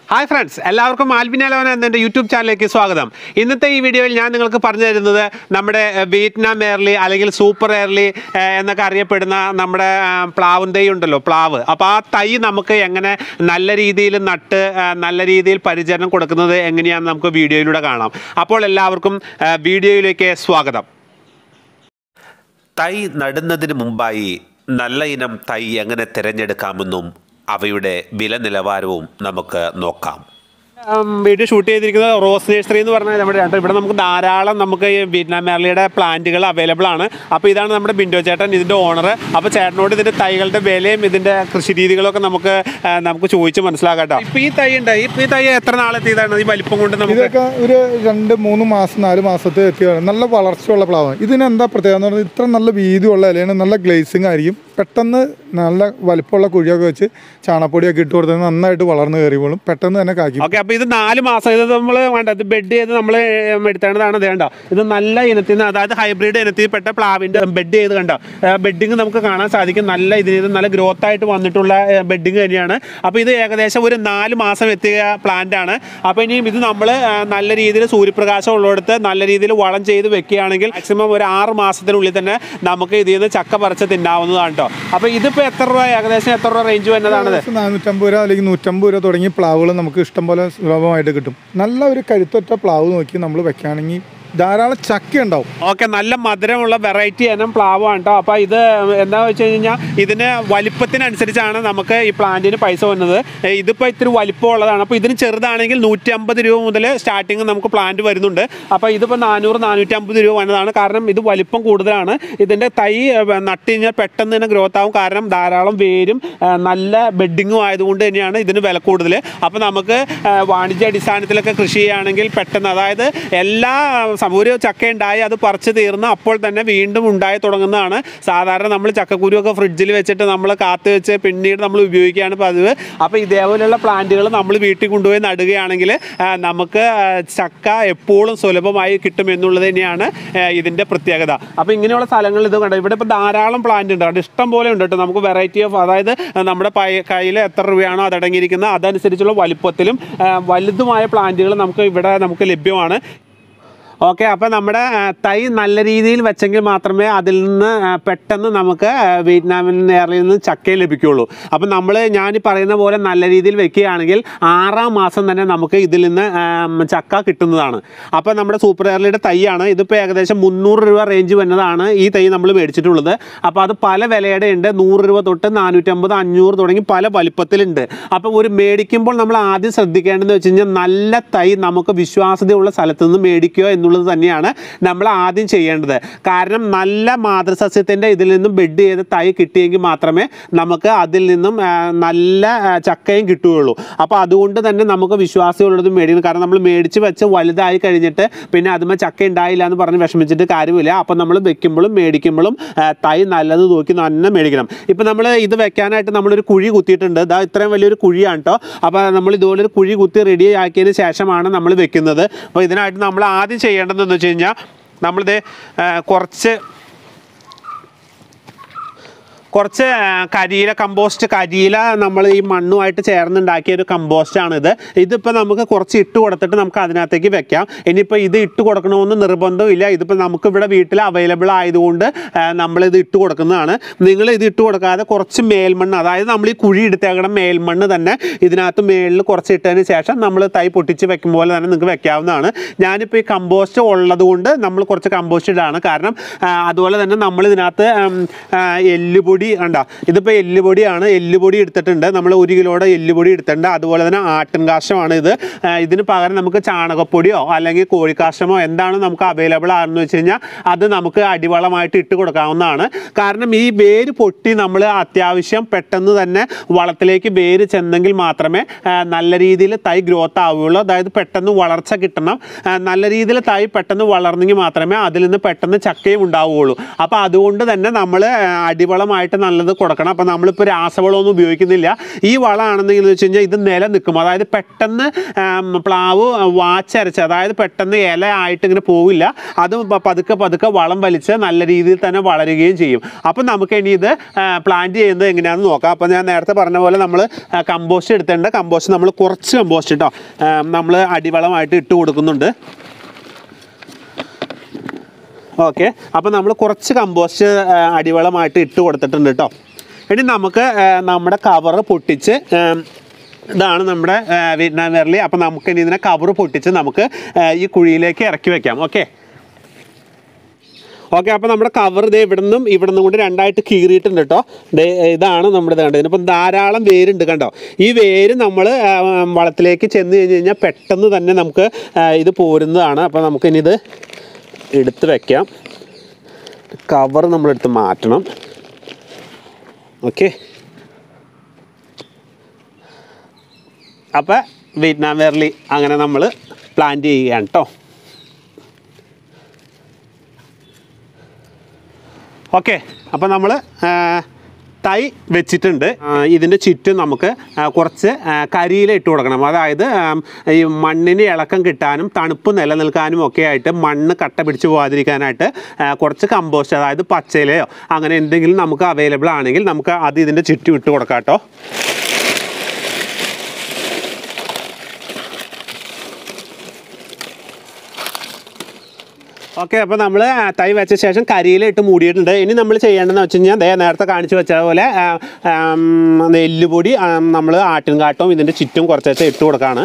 hi friends എല്ലാവർക്കും ആൽബിനാലോന എന്ന YouTube ചാനലിലേക്ക് സ്വാഗതം ഇന്നത്തെ ഈ വീഡിയോയിൽ ഞാൻ നിങ്ങൾക്ക് പറഞ്ഞു തരുന്നത് നമ്മുടെ ഏഹ്, വിയറ്റ്നാം എയർലി അല്ലെങ്കിൽ സൂപ്പർ എയർലി ഏഹ്, എന്നൊക്കെ അറിയപ്പെടുന്ന നമ്മുടെ ആഹ്, പ്ലാവും തൈ ഉണ്ടല്ലോ പ്ലാവ് അപ്പോൾ ആ തൈ നമുക്ക് എങ്ങനെ നല്ല രീതിയിൽ നട്ട് ആഹ്, നല്ല രീതിയിൽ പരിചരണം കൊടുക്കുന്നത് എങ്ങനെയാണെന്ന് നമുക്ക് വീഡിയോയിലൂടെ കാണാം അപ്പോൾ എല്ലാവർക്കും ആഹ്, വീഡിയോയിലേക്ക് സ്വാഗതം തൈ നടുന്നതിന് മുമ്പായി നല്ല ഇനം തൈ എങ്ങനെ തിരഞ്ഞെടുക്കാമെന്നും അവയുടെ വില നിലവാരവും നമുക്ക് നോക്കാം ഉം, വീഡിയോ ഷൂട്ട് ചെയ്തിരിക്കുന്നത് റോസ് നഴ്സറി എന്ന് പറഞ്ഞാൽ നമ്മുടെ രണ്ട് ഇവിടെ നമുക്ക് ധാരാളം നമുക്ക് ഈ വിയറ്റ്നാം മേർലിയുടെ പ്ലാന്റുകൾ അവൈലബിൾ ആണ് അപ്പോൾ ഇതാണ് നമ്മുടെ ബിൻഡോ ചേട്ടൻ ഇതിൻ്റെ ഓണർ അപ്പോൾ ചേട്ടനോട് ഇതിൻ്റെ തൈകളുടെ വിലയും ഇതിൻ്റെ കൃഷി രീതികളൊക്കെ നമുക്ക് ആ, നമുക്ക് ചോദിച്ച് മനസ്സിലാക്കാം കേട്ടോ ഇപ്പോൾ ഈ തൈ ഉണ്ട് ഇപ്പോൾ ഈ തൈ എത്ര നാളെത്തിയതാണ് ഈ വലിപ്പം കൊണ്ട് നമുക്ക് ഇതൊക്കെ ഒരു രണ്ട് മൂന്ന് മാസം നാല് മാസത്തെ എത്തിയാണ് നല്ല വളർച്ചയുള്ള പ്ലാവാണ് ഇതിന് എന്താ പ്രത്യേകത എന്ന് പറഞ്ഞാൽ ഇത്ര നല്ല വീതിയുള്ള ഇലയാണ് നല്ല ഗ്ലേസിങ് ആയിരിക്കും പെട്ടെന്ന് നല്ല വലിപ്പമുള്ള കുഴിയൊക്കെ വെച്ച് ചാണപ്പൊടിയൊക്കെ ഇട്ട് കൊടുത്താൽ നന്നായിട്ട് വളർന്നു കയറിയോളും പെട്ടെന്ന് തന്നെ കാക്കി ഓക്കെ അപ്പോൾ ഇത് നാല് മാസം ഇത് നമ്മൾ വേണ്ട ഇത് ബെഡ് ചെയ്ത് നമ്മൾ എടുത്തേണ്ടതാണ് ഇത് കണ്ടോ ഇത് നല്ല ഇനത്തിൽ നിന്ന് അതായത് ഹൈബ്രിഡ് ഇനത്തിൽ പെട്ട പ്ലാവിൻ്റെ ബെഡ് ചെയ്ത് കണ്ടോ ബെഡിങ് നമുക്ക് കാണാൻ സാധിക്കും നല്ല ഇതിന് ഇത് നല്ല ഗ്രോത്ത് ആയിട്ട് വന്നിട്ടുള്ള ബെഡിങ് തന്നെയാണ് അപ്പോൾ ഇത് ഏകദേശം ഒരു നാല് മാസം എത്തിയ പ്ലാന്റ് ആണ് അപ്പോൾ ഇനിയും ഇത് നമ്മൾ നല്ല രീതിയിൽ സൂര്യപ്രകാശം ഉള്ളിടത്ത് നല്ല രീതിയിൽ വളം ചെയ്ത് വെക്കുകയാണെങ്കിൽ മാക്സിമം ഒരു ആറ് മാസത്തിനുള്ളിൽ തന്നെ നമുക്ക് ഇതിൽ നിന്ന് ചക്ക പറിച്ച് തിന്നാവുന്നതാണ് കേട്ടോ അപ്പോൾ ഇതിപ്പോൾ എത്ര രൂപ ഏകദേശം എത്ര രൂപ റേഞ്ച് വരുന്നതാണത് ഏകദേശം നാനൂറ്റമ്പത് രൂപ അല്ലെങ്കിൽ നൂറ്റമ്പത് രൂപ തുടങ്ങി പ്ലാവുകൾ നമുക്ക് ഇഷ്ടംപോലെ സുലഭമായിട്ട് കിട്ടും നല്ല ഒരു കരുത്തൊറ്റ പ്ലാവ് നോക്കി നമ്മൾ വെക്കുകയാണെങ്കിൽ ധാരാളം ചക്ക ഉണ്ടാവും ഓക്കെ നല്ല മധുരമുള്ള വെറൈറ്റി ഇനം പ്ലാവാണ് കേട്ടോ അപ്പോൾ ഇത് എന്താ വെച്ച് കഴിഞ്ഞാൽ ഇതിന് വലിപ്പത്തിനനുസരിച്ചാണ് നമുക്ക് ഈ പ്ലാന്റിന് പൈസ വന്നത് ഏ, ഇതിപ്പോൾ ഇത്തിരി വലിപ്പമുള്ളതാണ് അപ്പോൾ ഇതിന് ചെറുതാണെങ്കിൽ നൂറ്റി അമ്പത് രൂപ മുതൽ സ്റ്റാർട്ടിങ് നമുക്ക് പ്ലാന്റ് വരുന്നുണ്ട് അപ്പോൾ ഇതിപ്പോൾ നാനൂറ് നാനൂറ്റി അമ്പത് രൂപ വന്നതാണ് കാരണം ഇത് വലിപ്പം കൂടുതലാണ് ഇതിൻ്റെ തൈ ഏ, നട്ട് കഴിഞ്ഞാൽ പെട്ടെന്ന് തന്നെ ഗ്രോത്ത് ആവും കാരണം ധാരാളം വേരും ഏ, നല്ല ബെഡിങ്ങും ആയതുകൊണ്ട് തന്നെയാണ് ഇതിന് വില കൂടുതൽ അപ്പോൾ നമുക്ക് ഏ, വാണിജ്യ അടിസ്ഥാനത്തിലൊക്കെ കൃഷി ചെയ്യുകയാണെങ്കിൽ പെട്ടെന്ന് അതായത് എല്ലാ സം- ഒരു ചക്ക ഉണ്ടായി അത് പറിച്ച് തീർന്ന് അപ്പോൾ തന്നെ വീണ്ടും ഉണ്ടായി തുടങ്ങുന്നതാണ് സാധാരണ നമ്മൾ ചക്കക്കുരുവൊക്കെ ഫ്രിഡ്ജിൽ വെച്ചിട്ട് നമ്മൾ കാത്തു വെച്ച് പിന്നീട് നമ്മൾ ഉപയോഗിക്കുകയാണ് പതിവ് അപ്പോൾ ഇതേപോലെയുള്ള പ്ലാന്റുകൾ നമ്മൾ വീട്ടിൽ കൊണ്ടുപോയി നടുകയാണെങ്കിൽ ആ, നമുക്ക് ആ, ചക്ക എപ്പോഴും സുലഭമായി കിട്ടും എന്നുള്ളത് തന്നെയാണ് ആ, ഇതിൻ്റെ പ്രത്യേകത അപ്പോൾ ഇങ്ങനെയുള്ള സ്ഥലങ്ങളിൽ ഇത് കണ്ടോ ഇവിടെ ഇപ്പോൾ ധാരാളം പ്ലാന്റ് ഉണ്ട് അവിടെ ഇഷ്ടം പോലെ ഉണ്ട് കേട്ടോ നമുക്ക് വെറൈറ്റി ഓഫ് അതായത് നമ്മുടെ കയ്യിൽ എത്ര രൂപയാണോ അതടങ്ങിയിരിക്കുന്നത് അതനുസരിച്ചുള്ള വലിപ്പത്തിലും ആ, വലുതുമായ പ്ലാന്റുകൾ നമുക്ക് ഇവിടെ നമുക്ക് ലഭ്യമാണ് ഓക്കെ അപ്പോൾ നമ്മുടെ ആ, തൈ നല്ല രീതിയിൽ വെച്ചെങ്കിൽ മാത്രമേ അതിൽ നിന്ന് ആ, പെട്ടെന്ന് നമുക്ക് ആ, വിയറ്റ്നാമിൽ എയറിൽ നിന്ന് ചക്ക ലഭിക്കുകയുള്ളൂ അപ്പോൾ നമ്മൾ ഞാൻ ഈ പറയുന്ന പോലെ നല്ല രീതിയിൽ വെക്കുകയാണെങ്കിൽ ആറാം മാസം തന്നെ നമുക്ക് ഇതിൽ നിന്ന് ആ, ചക്ക കിട്ടുന്നതാണ് അപ്പോൾ നമ്മുടെ സൂപ്പർ എയർലിയുടെ തൈയാണ് ഇതിപ്പോൾ ഏകദേശം മുന്നൂറ് രൂപ റേഞ്ച് വരുന്നതാണ് ഈ തൈ നമ്മൾ മേടിച്ചിട്ടുള്ളത് അപ്പോൾ അത് പല വിലയുടെ ഉണ്ട് നൂറ് രൂപ തൊട്ട് നാനൂറ്റമ്പത് അഞ്ഞൂറ് തുടങ്ങി പല വലിപ്പത്തിലുണ്ട് അപ്പോൾ ഒരു മേടിക്കുമ്പോൾ നമ്മൾ ആദ്യം ശ്രദ്ധിക്കേണ്ടതെന്ന് വെച്ച് കഴിഞ്ഞാൽ നല്ല തൈ നമുക്ക് വിശ്വാസ്യതയുള്ള സ്ഥലത്ത് നിന്ന് മേടിക്കുക എന്നുള്ളത് തന്നെയാണ് നമ്മൾ ആദ്യം ചെയ്യേണ്ടത് കാരണം നല്ല മാതൃസസ്യത്തിൻ്റെ ഇതിൽ നിന്നും ബെഡ് ചെയ്ത് തൈ കിട്ടിയെങ്കിൽ മാത്രമേ നമുക്ക് അതിൽ നിന്നും ആ, നല്ല ആ, ചക്കയും കിട്ടുകയുള്ളൂ അപ്പോൾ അതുകൊണ്ട് തന്നെ നമുക്ക് വിശ്വാസമുള്ളത് മേടിക്കണം കാരണം നമ്മൾ മേടിച്ച് വെച്ച് വലുതായി കഴിഞ്ഞിട്ട് പിന്നെ അതുമ്പോൾ ചക്ക ഉണ്ടായില്ല എന്ന് പറഞ്ഞ് വിഷമിച്ചിട്ട് കാര്യമില്ല അപ്പോൾ നമ്മൾ വെക്കുമ്പോഴും മേടിക്കുമ്പോഴും ആ, തൈ നല്ലത് നോക്കി തന്നെ മേടിക്കണം ഇപ്പോൾ നമ്മൾ ഇത് വെക്കാനായിട്ട് നമ്മളൊരു കുഴി കുത്തിയിട്ടുണ്ട് ഇതാ ഇത്രയും വലിയൊരു കുഴിയാണ് കേട്ടോ അപ്പോൾ നമ്മൾ ഇതുപോലെ ഒരു കുഴി കുത്തി റെഡി ആക്കിയതിന് ശേഷമാണ് നമ്മൾ വെക്കുന്നത് അപ്പോൾ ഇതിനായിട്ട് നമ്മൾ ആദ്യം ചെയ്യേണ്ടതെന്ന് വെച്ച് കഴിഞ്ഞാൽ നമ്മളിത് ആ, കുറച്ച് കുറച്ച് ആ, കരിയില കമ്പോസ്റ്റ് കരിയില നമ്മൾ ഈ മണ്ണുമായിട്ട് ചേർന്നുണ്ടാക്കിയ ഒരു കമ്പോസ്റ്റാണ് ഇത് ഇതിപ്പോൾ നമുക്ക് കുറച്ച് ഇട്ട് കൊടുത്തിട്ട് നമുക്ക് അതിനകത്തേക്ക് വെക്കാം ഇനിയിപ്പോൾ ഇത് ഇട്ട് കൊടുക്കണമെന്ന് നിർബന്ധമില്ല ഇതിപ്പോൾ നമുക്ക് ഇവിടെ വീട്ടിൽ അവൈലബിൾ ആയതുകൊണ്ട് ആ, നമ്മളിത് ഇട്ട് കൊടുക്കുന്നതാണ് നിങ്ങൾ ഇത് ഇട്ട് കൊടുക്കാതെ കുറച്ച് മേൽമണ്ണ് അതായത് നമ്മൾ ഈ കുഴി എടുത്തേക്കണം മേൽമണ്ണ് തന്നെ ഇതിനകത്ത് മേളിൽ കുറച്ച് ഇട്ടതിന് ശേഷം നമ്മൾ തൈ പൊട്ടിച്ച് വെക്കും പോലെ തന്നെ നിങ്ങൾക്ക് വെക്കാവുന്നതാണ് ഞാനിപ്പോൾ ഈ കമ്പോസ്റ്റ് ഉള്ളത് കൊണ്ട് നമ്മൾ കുറച്ച് കമ്പോസ്റ്റ് ഇടാണ് കാരണം ആ, അതുപോലെ തന്നെ നമ്മൾ ഇതിനകത്ത് ഉം, ആ, എല്ലുപൊടി കണ്ട ഇതിപ്പോൾ എല്ലുപൊടിയാണ് എല്ലുപൊടി എടുത്തിട്ടുണ്ട് നമ്മൾ ഒരു കിലോയുടെ എല്ലുപൊടി എടുത്തിട്ടുണ്ട് അതുപോലെ തന്നെ ആട്ടിൻ കാഷ്ടമാണ് ഇത് ആ, ഇതിന് പകരം നമുക്ക് ചാണകപ്പൊടിയോ അല്ലെങ്കിൽ കോഴിക്കാഷ്ടമോ എന്താണ് നമുക്ക് അവൈലബിൾ ആണെന്ന് വെച്ച് കഴിഞ്ഞാൽ അത് നമുക്ക് അടിവളമായിട്ട് ഇട്ട് കൊടുക്കാവുന്നതാണ് കാരണം ഈ വേര് പൊട്ടി നമ്മൾ അത്യാവശ്യം പെട്ടെന്ന് തന്നെ വളത്തിലേക്ക് വേര് ചെന്നെങ്കിൽ മാത്രമേ ആ, നല്ല രീതിയിൽ തൈ ഗ്രോത്ത് ആവുകയുള്ളൂ അതായത് പെട്ടെന്ന് വളർച്ച കിട്ടണം ആ, നല്ല രീതിയിൽ തൈ പെട്ടെന്ന് വളർന്നെങ്കിൽ മാത്രമേ അതിൽ നിന്ന് പെട്ടെന്ന് ചക്കയും ഉണ്ടാവുകയുള്ളൂ അപ്പോൾ അതുകൊണ്ട് തന്നെ നമ്മൾ അടിവളമായിട്ട് വളമായിട്ട് നല്ലത് കൊടുക്കണം അപ്പോൾ നമ്മളിപ്പോൾ രാസവളമൊന്നും ഉപയോഗിക്കുന്നില്ല ഈ വളമാണെന്നെങ്കിൽ എന്ന് വെച്ച് കഴിഞ്ഞാൽ ഇത് നില നിൽക്കും അതായത് പെട്ടെന്ന് ആം, പ്ലാവ് വാച്ചരച്ച് അതായത് പെട്ടെന്ന് ഇല ആയിട്ട് ഇങ്ങനെ പോവില്ല അത് പ- പതുക്കെ പതുക്കെ വളം വലിച്ച് നല്ല രീതിയിൽ തന്നെ വളരുകയും ചെയ്യും അപ്പം നമുക്ക് ഇനി ഇത് പ്ലാന്റ് ചെയ്യുന്നത് എങ്ങനെയാണെന്ന് നോക്കാം അപ്പോൾ ഞാൻ നേരത്തെ പറഞ്ഞ പോലെ നമ്മൾ കമ്പോസ്റ്റ് എടുത്തിട്ടുണ്ട് കമ്പോസ്റ്റ് നമ്മൾ കുറച്ച് കമ്പോസ്റ്റ് കേട്ടോ നമ്മൾ അടിവളമായിട്ട് ഇട്ട് കൊടുക്കുന്നുണ്ട് ഓക്കെ അപ്പോൾ നമ്മൾ കുറച്ച് കമ്പോസ്റ്റ് ആ, അടിവളമായിട്ട് ഇട്ട് കൊടുത്തിട്ടുണ്ട് കേട്ടോ ഇനി നമുക്ക് ആ, നമ്മുടെ കവറ് പൊട്ടിച്ച് ആ, ഇതാണ് നമ്മുടെ ആ, വിയറ്റ്നാം വെർലി അപ്പോൾ നമുക്ക് ഇനി ഇതിനെ കവറ് പൊട്ടിച്ച് നമുക്ക് ആ, ഈ കുഴിയിലേക്ക് ഇറക്കി വെക്കാം ഓക്കെ ഓക്കെ അപ്പോൾ നമ്മുടെ കവർ ഇതേ ഇവിടെ നിന്നും ഇവിടെ നിന്നും കൂടി രണ്ടായിട്ട് കീറിയിട്ടുണ്ട് കേട്ടോ ദേ ഇതാണ് നമ്മുടെ ഇത് കണ്ടത് ഇതിനിപ്പം ധാരാളം വേരുണ്ട് കണ്ടോ ഈ വേര് നമ്മൾ വളത്തിലേക്ക് ചെന്ന് കഴിഞ്ഞ് കഴിഞ്ഞാൽ പെട്ടെന്ന് തന്നെ നമുക്ക് ആ, ഇത് പോരുന്നതാണ് അപ്പോൾ നമുക്കിനി ഇത് എടുത്ത് വെക്കാം കവർ നമ്മളെടുത്ത് മാറ്റണം ഓക്കെ അപ്പോൾ വിയറ്റ്നാം വെർലി അങ്ങനെ നമ്മൾ പ്ലാന്റ് ചെയ്യുകയാണ് കേട്ടോ ഓക്കെ അപ്പോൾ നമ്മൾ തൈ വെച്ചിട്ടുണ്ട് ആ, ഇതിൻ്റെ ചുറ്റും നമുക്ക് ആ, കുറച്ച് ആ, കരിയില ഇട്ട് കൊടുക്കണം അതായത് ആം, ഈ മണ്ണിന് ഇളക്കം കിട്ടാനും തണുപ്പ് നിലനിൽക്കാനും ഒക്കെ ആയിട്ട് മണ്ണ് കട്ട പിടിച്ച് പോകാതിരിക്കാനായിട്ട് ആ, കുറച്ച് കമ്പോസ്റ്റ് അതായത് പച്ചയിലയോ അങ്ങനെ എന്തെങ്കിലും നമുക്ക് അവൈലബിൾ ആണെങ്കിൽ നമുക്ക് അത് ഇതിൻ്റെ ചുറ്റും ഇട്ട് കൊടുക്കാം കേട്ടോ ഓക്കെ അപ്പോൾ നമ്മൾ തൈ വെച്ച ശേഷം കരിയില ഇട്ട് മൂടിയിട്ടുണ്ട് ഇനി നമ്മൾ ചെയ്യേണ്ടതെന്ന് വെച്ച് കഴിഞ്ഞാൽ ദേ നേരത്തെ കാണിച്ചു വെച്ച പോലെ ആ, ആം, നെല്ലുപൊടി നമ്മൾ ആട്ടിൻകാട്ടവും ഇതിൻ്റെ ചുറ്റും കുറച്ചേച്ച് ഇട്ട് കൊടുക്കുകയാണ്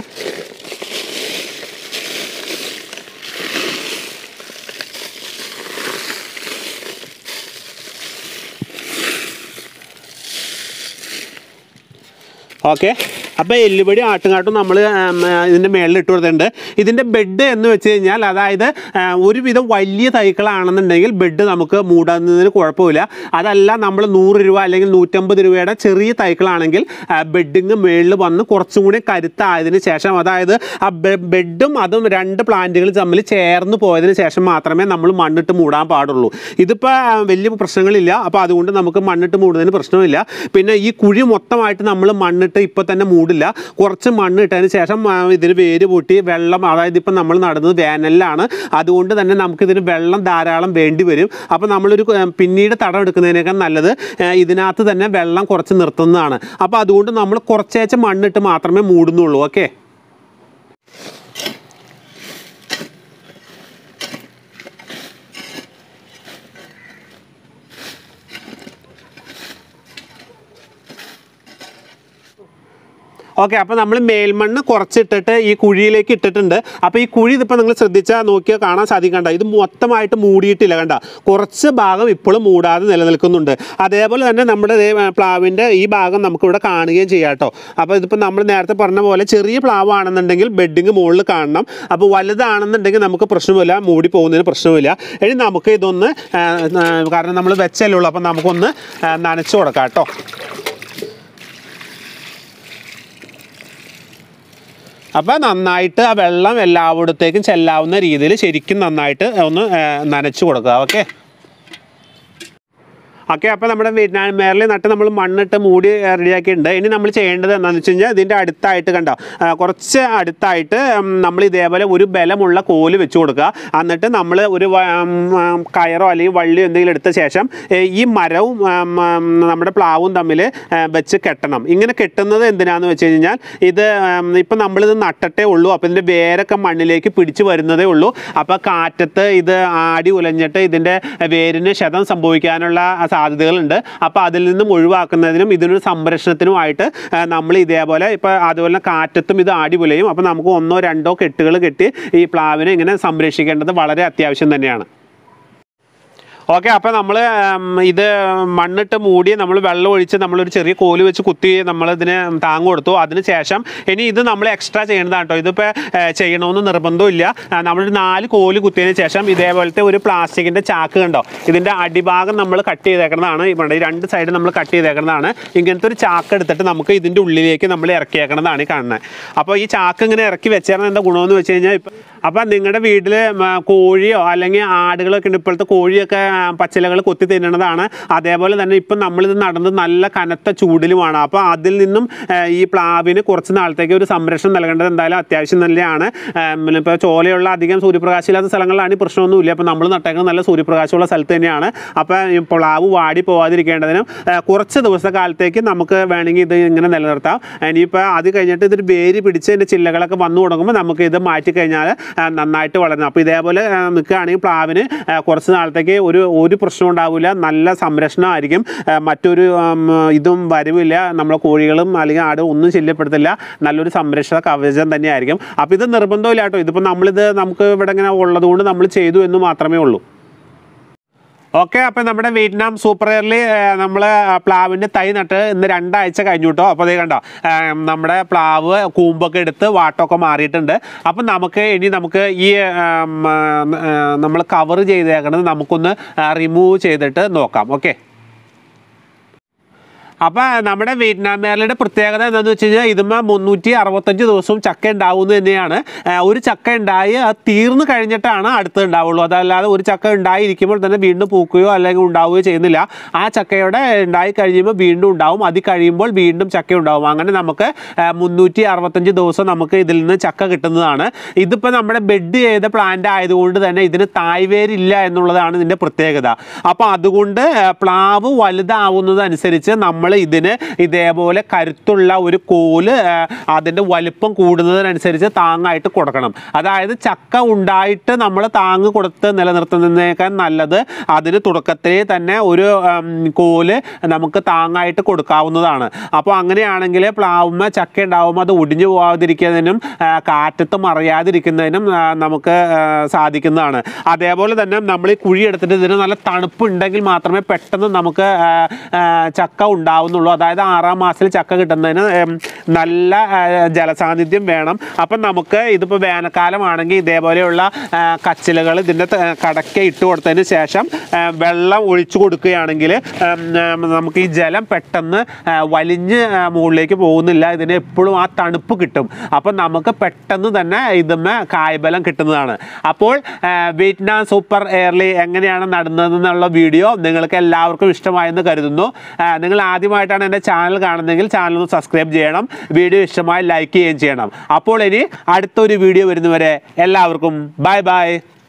ഓക്കെ അപ്പോൾ എല്ലുപൊടി ആട്ടുംകാട്ടും നമ്മൾ ഇതിൻ്റെ മേളിൽ ഇട്ട് കൊടുത്തിട്ടുണ്ട് ഇതിൻ്റെ ബെഡ് എന്ന് വെച്ച് കഴിഞ്ഞാൽ അതായത് ആ, ഒരുവിധം വലിയ തൈക്കളാണെന്നുണ്ടെങ്കിൽ ബെഡ് നമുക്ക് മൂടുന്നതിന് കുഴപ്പമില്ല അതല്ല നമ്മൾ നൂറ് രൂപ അല്ലെങ്കിൽ നൂറ്റമ്പത് രൂപയുടെ ചെറിയ തൈക്കളാണെങ്കിൽ ബെഡിങ് മേളിൽ വന്ന് കുറച്ചും കൂടി കരുത്തായതിനു ശേഷം അതായത് ആ ബെ- ബെഡും അതും രണ്ട് പ്ലാന്റുകൾ തമ്മിൽ ചേർന്ന് പോയതിന് ശേഷം മാത്രമേ നമ്മൾ മണ്ണിട്ട് മൂടാൻ പാടുള്ളൂ ഇതിപ്പോൾ വലിയ പ്രശ്നങ്ങളില്ല അപ്പോൾ അതുകൊണ്ട് നമുക്ക് മണ്ണിട്ട് മൂടുന്നതിന് പ്രശ്നമില്ല പിന്നെ ഈ കുഴി മൊത്തമായിട്ട് നമ്മൾ മണ്ണിട്ട് ഇപ്പോൾ തന്നെ മൂടില്ല കുറച്ച് മണ്ണ് ഇട്ടതിന് ശേഷം ആ, ഇതിന് വേര് പൊട്ടി വെള്ളം അതായത് ഇപ്പം നമ്മൾ നടുന്നത് വേനലിലാണ് അതുകൊണ്ട് തന്നെ നമുക്കിതിന് വെള്ളം ധാരാളം വേണ്ടി വരും അപ്പോൾ നമ്മളൊരു ആ, പിന്നീട് തടം എടുക്കുന്നതിനേക്കാൾ നല്ലത് ആ, ഇതിനകത്ത് തന്നെ വെള്ളം കുറച്ച് നിർത്തുന്നതാണ് അപ്പോൾ അതുകൊണ്ട് നമ്മൾ കുറച്ചേച്ച് മണ്ണിട്ട് മാത്രമേ മൂടുന്നുള്ളൂ ഓക്കെ ഓക്കെ അപ്പോൾ നമ്മൾ മേൽമണ്ണ് കുറച്ചിട്ടിട്ട് ഈ കുഴിയിലേക്ക് ഇട്ടിട്ടുണ്ട് അപ്പോൾ ഈ കുഴി ഇതിപ്പോൾ നിങ്ങൾ ശ്രദ്ധിച്ചാൽ നോക്കിയാൽ കാണാൻ സാധിക്കണ്ട ഇത് മൊത്തമായിട്ട് മൂടിയിട്ടില്ല കണ്ട കുറച്ച് ഭാഗം ഇപ്പോഴും മൂടാതെ നിലനിൽക്കുന്നുണ്ട് അതേപോലെ തന്നെ നമ്മുടെ ദേ, ആ, പ്ലാവിൻ്റെ ഈ ഭാഗം നമുക്കിവിടെ കാണുകയും ചെയ്യാം കേട്ടോ അപ്പോൾ ഇതിപ്പോൾ നമ്മൾ നേരത്തെ പറഞ്ഞ പോലെ ചെറിയ പ്ലാവാണെന്നുണ്ടെങ്കിൽ ബെഡിങ് മുകളിൽ കാണണം അപ്പോൾ വലുതാണെന്നുണ്ടെങ്കിൽ നമുക്ക് പ്രശ്നമില്ല മൂടി പോകുന്നതിന് പ്രശ്നമില്ല ഇനി നമുക്ക് ഇതൊന്ന് ആ, ആ, കാരണം നമ്മൾ വെച്ചല്ലേ ഉള്ളൂ അപ്പോൾ നമുക്കൊന്ന് ആ, നനച്ചു കൊടുക്കാം കേട്ടോ അപ്പോൾ നന്നായിട്ട് ആ വെള്ളം എല്ലായിടത്തേക്കും ചെല്ലാവുന്ന രീതിയിൽ ശരിക്കും നന്നായിട്ട് ഒന്ന് ആ, നനച്ചു കൊടുക്കുക ഓക്കെ ഓക്കെ അപ്പോൾ നമ്മുടെ വിയറ്റ്നാം മേറിൽ നട്ട് നമ്മൾ മണ്ണിട്ട് മൂടി റെഡിയാക്കിയിട്ടുണ്ട് ഇനി നമ്മൾ ചെയ്യേണ്ടത് എന്താണെന്ന് വെച്ച് കഴിഞ്ഞാൽ ഇതിൻ്റെ അടുത്തായിട്ട് കണ്ടോ ആ, കുറച്ച് അടുത്തായിട്ട് ഉം, നമ്മൾ ഇതേപോലെ ഒരു ബലമുള്ള കോല് വെച്ച് കൊടുക്കുക എന്നിട്ട് നമ്മൾ ഒരു വ- ഉം, ഉം, കയറോ അല്ലെങ്കിൽ വള്ളിയോ എന്തെങ്കിലും എടുത്ത ശേഷം ഏ, ഈ മരവും ഉം, ഉം, നമ്മുടെ പ്ലാവും തമ്മിൽ ആ, വെച്ച് കെട്ടണം ഇങ്ങനെ കെട്ടുന്നത് എന്തിനാന്ന് വെച്ച് കഴിഞ്ഞാൽ ഇത് ഉം, ഇപ്പം നമ്മളിത് നട്ടിട്ടേ ഉള്ളൂ അപ്പോൾ ഇതിൻ്റെ വേരൊക്കെ മണ്ണിലേക്ക് പിടിച്ചു വരുന്നതേ ഉള്ളൂ അപ്പോൾ കാറ്റത്ത് ഇത് ആടി ഉലഞ്ഞിട്ട് ഇതിൻ്റെ വേരിന് ക്ഷതം സംഭവിക്കാനുള്ള സാധ്യതകളുണ്ട് അപ്പോൾ അതിൽ നിന്നും ഒഴിവാക്കുന്നതിനും ഇതിനൊരു സംരക്ഷണത്തിനുമായിട്ട് നമ്മൾ ഇതേപോലെ ഇപ്പോൾ അതുപോലെ കാറ്റത്തും ഇത് ആടി പുലയും അപ്പോൾ നമുക്ക് ഒന്നോ രണ്ടോ കെട്ടുകൾ കെട്ടി ഈ പ്ലാവിനെ ഇങ്ങനെ സംരക്ഷിക്കേണ്ടത് വളരെ അത്യാവശ്യം തന്നെയാണ് ഓക്കെ അപ്പോൾ നമ്മൾ ഇത് മണ്ണിട്ട് മൂടി നമ്മൾ വെള്ളം ഒഴിച്ച് നമ്മളൊരു ചെറിയ കോല് വെച്ച് കുത്തി നമ്മളിതിന് താങ്ങ് കൊടുത്തു അതിന് ശേഷം ഇനി ഇത് നമ്മൾ എക്സ്ട്രാ ചെയ്യേണ്ടതാണ് കേട്ടോ ഇതിപ്പോൾ ചെയ്യണമെന്ന് നിർബന്ധമില്ല ആ, നമ്മളൊരു നാല് കോല് കുത്തിയതിന് ശേഷം ഇതേപോലത്തെ ഒരു പ്ലാസ്റ്റിക്കിൻ്റെ ചാക്ക് കണ്ടോ ഇതിൻ്റെ അടിഭാഗം നമ്മൾ കട്ട് ചെയ്തേക്കുന്നതാണ് ഇവിടെ ഈ രണ്ട് സൈഡ് നമ്മൾ കട്ട് ചെയ്തേക്കുന്നതാണ് ഇങ്ങനത്തെ ഒരു ചാക്ക് എടുത്തിട്ട് നമുക്ക് ഇതിൻ്റെ ഉള്ളിലേക്ക് നമ്മൾ ഇറക്കിയേക്കുന്നതാണ് ഈ കാണുന്നത് അപ്പോൾ ഈ ചാക്ക് ഇങ്ങനെ ഇറക്കി വെച്ചേർന്ന എന്താ ഗുണമെന്ന് വെച്ച് കഴിഞ്ഞാൽ ഇപ്പം അപ്പം നിങ്ങളുടെ വീട്ടിൽ കോഴിയോ അല്ലെങ്കിൽ ആടുകളൊക്കെ ഉണ്ട് ഇപ്പോഴത്തെ കോഴിയൊക്കെ ആ, പച്ചിലകൾ കൊത്തി തിന്നണതാണ് അതേപോലെ തന്നെ ഇപ്പം നമ്മളിത് നടന്നത് നല്ല കനത്ത ചൂടിലുമാണ് അപ്പോൾ അതിൽ നിന്നും ആ, ഈ പ്ലാവിന് കുറച്ച് നാളത്തേക്ക് ഒരു സംരക്ഷണം നൽകേണ്ടത് എന്തായാലും അത്യാവശ്യം തന്നെയാണ് ഇപ്പോൾ ചോലയുള്ള അധികം സൂര്യപ്രകാശമില്ലാത്ത സ്ഥലങ്ങളിലാണ് ഈ പ്രശ്നമൊന്നുമില്ല അപ്പോൾ നമ്മൾ നട്ടേക്കുന്നത് നല്ല സൂര്യപ്രകാശമുള്ള സ്ഥലത്ത് തന്നെയാണ് അപ്പോൾ ഈ പ്ലാവ് വാടി പോവാതിരിക്കേണ്ടതിനും ആ, കുറച്ച് ദിവസത്തെ കാലത്തേക്ക് നമുക്ക് വേണമെങ്കിൽ ഇത് ഇങ്ങനെ നിലനിർത്താം ഇനിയിപ്പോൾ അത് കഴിഞ്ഞിട്ട് ഇതൊരു വേര് പിടിച്ച് ഇതിൻ്റെ ചില്ലകളൊക്കെ വന്നു തുടങ്ങുമ്പോൾ നമുക്ക് ഇത് മാറ്റി കഴിഞ്ഞാൽ ആ, നന്നായിട്ട് വളരണം അപ്പോൾ ഇതേപോലെ ആ, നിൽക്കുകയാണെങ്കിൽ പ്ലാവിന് ആ, കുറച്ച് നാളത്തേക്ക് ഒരു ഒരു പ്രശ്നം ഉണ്ടാവില്ല നല്ല സംരക്ഷണമായിരിക്കും ആ, മറ്റൊരു ആം, ഇതും വരവില്ല നമ്മളെ കോഴികളും അല്ലെങ്കിൽ ആടും ഒന്നും ശല്യപ്പെടുത്തില്ല നല്ലൊരു സംരക്ഷണ കവചം തന്നെയായിരിക്കും അപ്പോൾ ഇത് നിർബന്ധമില്ല കേട്ടോ ഇതിപ്പോൾ നമ്മളിത് നമുക്ക് ഇവിടെ ഇങ്ങനെ ഉള്ളതുകൊണ്ട് നമ്മൾ ചെയ്തു എന്ന് മാത്രമേ ഉള്ളൂ ഓക്കെ അപ്പം നമ്മുടെ വിയറ്റ്നാം സൂപ്പർ എയറിൽ നമ്മൾ പ്ലാവിൻ്റെ തൈ നട്ട് ഇന്ന് രണ്ടാഴ്ച കഴിഞ്ഞു കേട്ടോ അപ്പോൾ അതേ കണ്ടോ ആ, നമ്മുടെ പ്ലാവ് കൂമ്പൊക്കെ എടുത്ത് വാട്ടമൊക്കെ മാറിയിട്ടുണ്ട് അപ്പം നമുക്ക് ഇനി നമുക്ക് ഈ നമ്മൾ കവർ ചെയ്തേക്കണത് നമുക്കൊന്ന് റിമൂവ് ചെയ്തിട്ട് നോക്കാം ഓക്കെ അപ്പോൾ നമ്മുടെ വിയറ്റ്നാം മേരലയുടെ പ്രത്യേകത എന്താണെന്ന് വെച്ച് കഴിഞ്ഞാൽ ഇതുമ്മ മുന്നൂറ്റി അറുപത്തഞ്ച് ദിവസവും ചക്ക ഉണ്ടാവുന്നത് തന്നെയാണ് ആ, ഒരു ചക്ക ഉണ്ടായി അത് തീർന്നു കഴിഞ്ഞിട്ടാണ് അടുത്ത് ഉണ്ടാവുള്ളൂ അതല്ലാതെ ഒരു ചക്ക ഉണ്ടായിരിക്കുമ്പോൾ തന്നെ വീണ്ടും പൂക്കുകയോ അല്ലെങ്കിൽ ഉണ്ടാവുകയോ ചെയ്യുന്നില്ല ആ ചക്കയുടെ ഉണ്ടായി കഴിയുമ്പോൾ വീണ്ടും ഉണ്ടാവും അത് കഴിയുമ്പോൾ വീണ്ടും ചക്ക ഉണ്ടാവും അങ്ങനെ നമുക്ക് മുന്നൂറ്റി അറുപത്തഞ്ച് ദിവസം നമുക്ക് ഇതിൽ നിന്ന് ചക്ക കിട്ടുന്നതാണ് ഇതിപ്പോൾ നമ്മുടെ ബെഡ് ചെയ്ത പ്ലാന്റ് ആയതുകൊണ്ട് തന്നെ ഇതിന് തായ്വേരില്ല എന്നുള്ളതാണ് ഇതിൻ്റെ പ്രത്യേകത അപ്പോൾ അതുകൊണ്ട് ആ, പ്ലാവ് വലുതാവുന്നതനുസരിച്ച് നമ്മൾ ഇതിന് ഇതേപോലെ കരുത്തുള്ള ഒരു കോല് ആ, അതിൻ്റെ വലിപ്പം കൂടുന്നതിനനുസരിച്ച് താങ്ങായിട്ട് കൊടുക്കണം അതായത് ചക്ക ഉണ്ടായിട്ട് നമ്മൾ താങ്ങ് കൊടുത്ത് നിലനിർത്തുന്നതിനേക്കാൾ നല്ലത് അതിന് തുടക്കത്തിലേ തന്നെ ഒരു ഉം, കോല് നമുക്ക് താങ്ങായിട്ട് കൊടുക്കാവുന്നതാണ് അപ്പോൾ അങ്ങനെയാണെങ്കിൽ പ്ലാവുമ്മ ചക്ക ഉണ്ടാവുമ്പോൾ അത് ഒടിഞ്ഞു പോകാതിരിക്കുന്നതിനും ആ, കാറ്റത്ത് മറിയാതിരിക്കുന്നതിനും ആ, നമുക്ക് ആ, സാധിക്കുന്നതാണ് അതേപോലെ തന്നെ നമ്മൾ ഈ കുഴി എടുത്തിട്ട് ഇതിന് നല്ല തണുപ്പ് ഉണ്ടെങ്കിൽ മാത്രമേ പെട്ടെന്ന് നമുക്ക് ആ, ആ, ചക്ക ഉണ്ടാവുന്നുള്ളൂ അതായത് ആറാം മാസത്തിൽ ചക്ക കിട്ടുന്നതിന് ഉം, നല്ല ആ, ജലസാന്നിധ്യം വേണം അപ്പം നമുക്ക് ഇതിപ്പോൾ വേനൽക്കാലമാണെങ്കിൽ ഇതേപോലെയുള്ള കച്ചിലുകൾ ഇതിൻ്റെ ത- കടക്ക ഇട്ട് കൊടുത്തതിന് ശേഷം ആ, വെള്ളം ഒഴിച്ചു കൊടുക്കുകയാണെങ്കിൽ ഉം, ഉം, നമുക്ക് ഈ ജലം പെട്ടെന്ന് ആ, വലിഞ്ഞ് ആ, മുകളിലേക്ക് പോകുന്നില്ല ഇതിന് എപ്പോഴും ആ തണുപ്പ് കിട്ടും അപ്പം നമുക്ക് പെട്ടെന്ന് തന്നെ ഇതുമ്മ കായ്ബലം കിട്ടുന്നതാണ് അപ്പോൾ ആ, വിയറ്റ്നാം സൂപ്പർ എയർലി എങ്ങനെയാണ് നടന്നതെന്നുള്ള വീഡിയോ നിങ്ങൾക്ക് എല്ലാവർക്കും ഇഷ്ടമായെന്ന് കരുതുന്നു ആ, നിങ്ങൾ ആദ്യമായിട്ടാണ് എൻ്റെ ചാനൽ കാണുന്നതെങ്കിൽ ചാനൽ ഒന്ന് സബ്സ്ക്രൈബ് ചെയ്യണം വീഡിയോ ഇഷ്ടമായി ലൈക്ക് ചെയ്യുകയും ചെയ്യണം അപ്പോൾ ഇനി അടുത്തൊരു വീഡിയോ വരുന്നവരെ എല്ലാവർക്കും ബൈ ബൈ